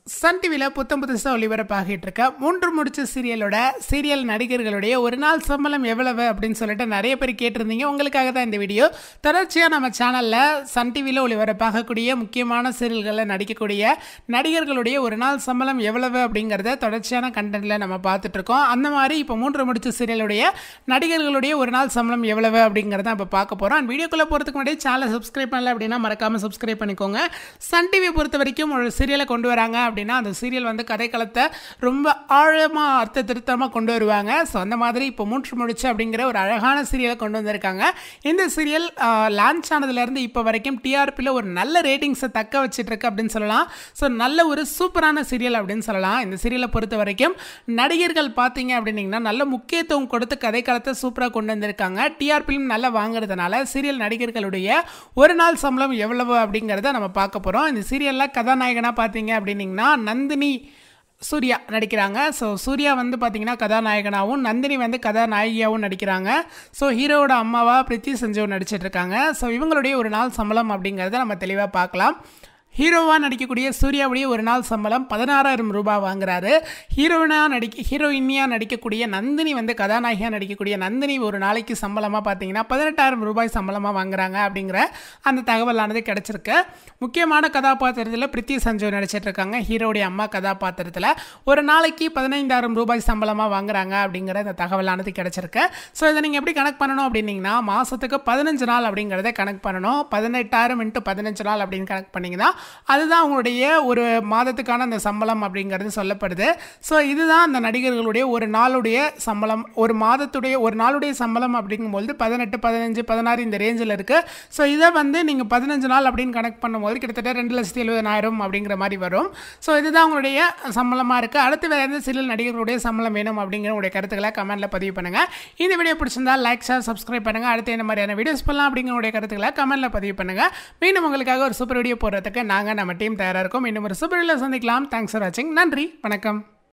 Sun டிவியில் புத்தம் புதுசாக ஒளிபரப்பாகிட்டு இருக்க மூன்று முடிச்ச சீரியலோட சீரியல் நடிகர்களுடைய ஒரு நாள் சம்பளம் எவ்வளவு அப்படின்னு சொல்லிட்டு நிறைய பேர் கேட்டிருந்தீங்க உங்களுக்காக தான் இந்த வீடியோ தொடர்ச்சியாக நம்ம சேனலில் சன் டிவியில் ஒளிபரப்பாகக்கூடிய முக்கியமான சீரியல்களில் நடிக்கக்கூடிய நடிகர்களுடைய ஒரு நாள் சம்பளம் எவ்வளவு அப்படிங்கிறத தொடர்ச்சியான கண்டென்ட்டில் நம்ம பார்த்துட்டு இருக்கோம் அந்த மாதிரி இப்போ மூன்று முடிச்ச சீரியலுடைய நடிகர்களுடைய ஒரு நாள் சம்பளம் எவ்வளவு அப்படிங்கிறத இப்போ பார்க்க போகிறோம் அண்ட் வீடியோக்குள்ளே போகிறதுக்கு முன்னாடி சேனலை சப்ஸ்கிரைப் பண்ணல அப்படின்னா மறக்காமல் சப்ஸ்கிரைப் பண்ணிக்கோங்க சன் டிவி பொறுத்த வரைக்கும் ஒரு சீரியலை கொண்டு வராங்க அப்படின்னா அந்த சீரியல் வந்து கதைக்களத்தை ரொம்ப ஆழமாக அர்த்த திருத்தமாக கொண்டு வருவாங்க ஸோ அந்த மாதிரி இப்போ மூன்று முடிச்சு அப்படிங்கிற ஒரு அழகான சீரியலை கொண்டு வந்திருக்காங்க இந்த சீரியல் லான்ச் ஆனதுலேருந்து இப்போ வரைக்கும் டிஆர்பியில் ஒரு நல்ல ரேட்டிங்ஸை தக்க வச்சிட்டு இருக்கு அப்படின்னு சொல்லலாம் ஸோ நல்ல ஒரு சூப்பரான சீரியல் அப்படின்னு சொல்லலாம் இந்த சீரியலை பொறுத்த வரைக்கும் நடிகர்கள் பார்த்தீங்க அப்படின்னீங்கன்னா நல்ல முக்கியத்துவம் கொடுத்து கதைக்களத்தை சூப்பராக கொண்டு வந்திருக்காங்க டிஆர்பியும் நல்லா வாங்குறதுனால சீரியல் நடிகர்களுடைய ஒரு நாள் சம்பளம் எவ்வளவு அப்படிங்கிறத நம்ம பார்க்க போகிறோம் இந்த சீரியலில் கதாநாயகனாக பார்த்தீங்க அப்படின்னீங்கன்னா நந்தினி சூர்யா நடிக்கிறாங்க ஸோ சூர்யா வந்து பார்த்தீங்கன்னா கதாநாயகனாகவும் நந்தினி வந்து கதாநாயகியாகவும் நடிக்கிறாங்க ஸோ ஹீரோவோட அம்மாவாக பிரித்தி சஞ்சீவ் நடிச்சிட்டு இருக்காங்க ஸோ இவங்களுடைய ஒரு நாள் சம்பளம் அப்படிங்கிறத நம்ம தெளிவாக பார்க்கலாம் ஹீரோவாக நடிக்கக்கூடிய சூர்யாவுடைய ஒரு நாள் சம்பளம் பதினாறாயிரம் ரூபாய் வாங்குறாரு ஹீரோயினாக நடிக்க ஹீரோயினியாக நடிக்கக்கூடிய நந்தினி வந்து கதாநாயகியாக நடிக்கக்கூடிய நந்தினி ஒரு நாளைக்கு சம்பளமாக பார்த்தீங்கன்னா பதினெட்டாயிரம் ரூபாய் சம்பளமாக வாங்குறாங்க அப்படிங்கிற அந்த தகவலானது கிடச்சிருக்கு முக்கியமான கதாபாத்திரத்தில் பிரித்தி சஞ்சய் நடிச்சிட்டு இருக்காங்க ஹீரோடைய அம்மா கதாபாத்திரத்தில் ஒரு நாளைக்கு பதினைந்தாயிரம் ரூபாய் சம்பளமாக வாங்குறாங்க அப்படிங்கிற அந்த தகவலானது கிடச்சிருக்கு ஸோ இதை நீங்கள் எப்படி கணக்கு பண்ணணும் அப்படின்னீங்கன்னா மாதத்துக்கு பதினஞ்சு நாள் அப்படிங்கிறத கணக்கு பண்ணணும் பதினெட்டாயிரம் இன்ட்டு பதினஞ்சு நாள் அப்படின்னு கணக்கு பண்ணிங்கன்னா அதுதான் அவங்களுடைய ஒரு மாதத்துக்கான அந்த சம்பளம் அப்படிங்கிறது சொல்லப்படுது ஸோ இதுதான் அந்த நடிகர்களுடைய ஒரு நாளுடைய சம்பளம் ஒரு மாதத்துடைய ஒரு நாளுடைய சம்பளம் அப்படிங்கும்போது பதினெட்டு பதினஞ்சு பதினாறு இந்த ரேஞ்சில் இருக்குது ஸோ இதை வந்து நீங்கள் பதினஞ்சு நாள் அப்படின்னு கணக்கு பண்ணும்போது கிட்டத்தட்ட ரெண்டு லட்சத்தி எழுபதாயிரம் அப்படிங்கிற மாதிரி வரும் ஸோ இதுதான் அவங்களுடைய சம்பளமாக இருக்குது அடுத்து வேறு எந்த சிறில் நடிகர்களுடைய சம்பளம் வேணும் அப்படிங்கிற உங்களுடைய கருத்துக்களை கமெண்ட்டில் பதிவு பண்ணுங்கள் இந்த வீடியோ பிடிச்சிருந்தா லைக் ஷேர் சப்ஸ்கிரைப் பண்ணுங்கள் அடுத்து என்ன மாதிரியான வீடியோஸ் பண்ணலாம் அப்படிங்கிற கருத்துக்களை கமெண்ட்டில் பதிவு பண்ணுங்கள் மீண்டும் உங்களுக்காக ஒரு சூப்பர் வீடியோ போடுறதுக்கு நாங்கள் நம்ம டீம் தயாராக இருக்கோம் இன்னும் ஒரு சூப்பர் வீடியோ சந்திக்கலாம் தேங்க்ஸ் ஃபார் வாட்சிங் நன்றி வணக்கம்